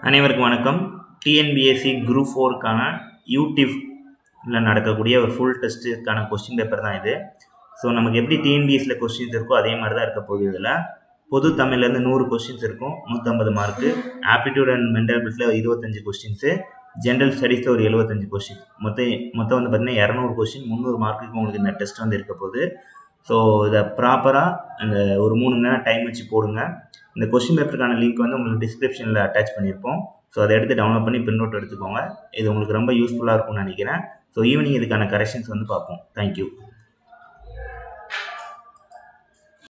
அனைவருக்கும் வணக்கம் TNPSC group ஃபோருக்கான யூடியூப்ல நடக்கக்கூடிய ஒரு ஃபுல் டெஸ்ட்டுக்கான கொஸ்டின் பேப்பர் தான் இது ஸோ நமக்கு எப்படி டிஎன்பிஎஸ்சியில் கொஸ்டின்ஸ் இருக்கோ அதே மாதிரி தான் இருக்க போகுது இதில் பொது தமிழ்லேருந்து நூறு கொஸ்டின்ஸ் இருக்கும் நூற்றம்பது மார்க்கு ஆப்டிடியூட் அண்ட் மென்டல் பிளிஸில் இருபத்தஞ்சு கொஸ்டின்ஸு ஜென்ரல் ஸ்டடீஸில் ஒரு எழுபத்தஞ்சு கொஸ்டின் மொத்தம் மொத்தம் வந்து பார்த்தீங்கன்னா இரநூறு கொஸ்டின் முந்நூறு மார்க்குக்கு உங்களுக்கு இந்த டெஸ்ட் வந்து இருக்க போகுது ஸோ இதை ப்ராப்பராக அந்த ஒரு மூணு மணி நேரம் டைம் வச்சு போடுங்க இந்த கொஸ்டின் பேப்பருக்கான லிங்க் வந்து உங்களுக்கு டிஸ்கிரிப்ஷனில் அட்டாச் பண்ணியிருப்போம் ஸோ அதை எடுத்து டவுன்லோட் பண்ணி பிரிண்ட் அவுட் எடுத்துக்கோங்க இது உங்களுக்கு ரொம்ப யூஸ்ஃபுல்லாக இருக்கும்னு நினைக்கிறேன் ஸோ ஈவினிங் இதுக்கான கரெக்ஷன்ஸ் வந்து பார்ப்போம் தேங்க்யூ